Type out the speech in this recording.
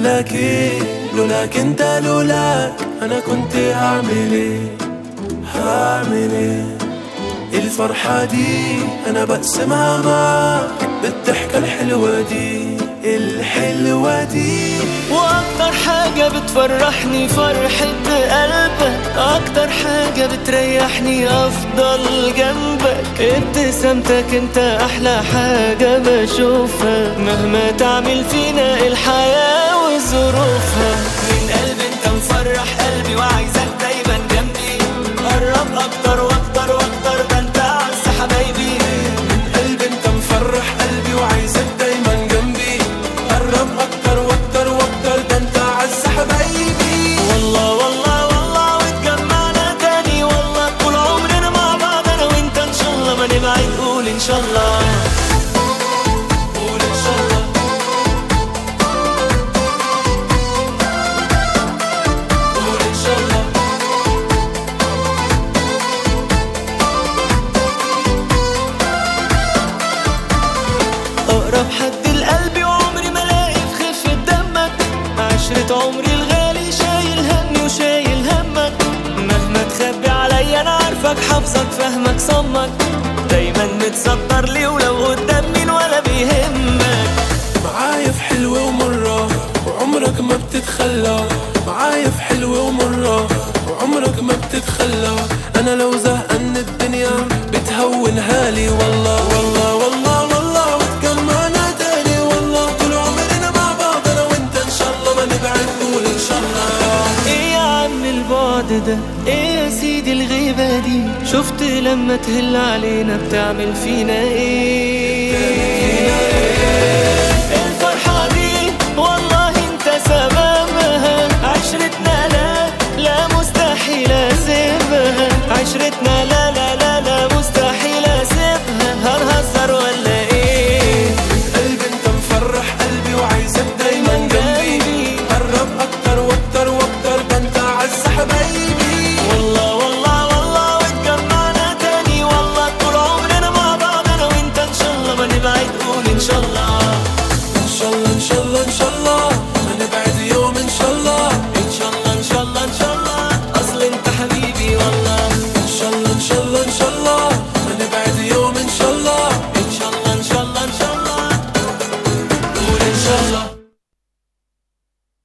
لك ايه لولاك انت لولاك انا كنت هعمل ايه هعمل ايه الفرحة دي انا بقسمها معاك بالضحكة الحلوة دي الحلوة دي واكتر حاجة بتفرحني فرحة قلبك اكتر حاجة بتريحني افضل جنبك ابتسامتك انت احلى حاجة بشوفها مهما تعمل فينا الحياة وظروفها من قلبي انت مفرح قلبي وعايزك دايما جنبي قرب اكتر واكتر واكتر ده انت عز حبايبي قلبي انت مفرح قلبي وعايزك دايما جنبي قرب اكتر واكتر واكتر ده انت عز حبايبي والله والله والله واتجمعنا تاني والله طول عمرنا مع بعض انا وانت ان شاء الله ما نبعد قول ان شاء الله قول ان شاء الله قول ان شاء الله اقرب حد لقلبي وعمري ما الاقي في خفة دمك عشرة عمري الغالي شايل همي وشايل همك مهما تخبي عليا انا عارفك حافظك فاهمك صمك دايما متصدر لي ولو قدام مين ولا بيهمك معايا في حلوة ومرة وعمرك ما بتتخلى معايا في حلوة ومرة وعمرك ما بتتخلى أنا لو زهقان الدنيا بتهونها لي والله والله والله والله وتجمعنا تاني والله طول عمرنا مع بعض أنا وأنت إن شاء الله ما نبعد قول إن شاء الله ايه يا عم البعد ده ايه يا سيدي الغيبة دي شفت لما تهل علينا بتعمل فينا ايه الفرحة دي والله انت سببها عشرتنا لا لا مستحيل اسيبها عشرتنا لا لا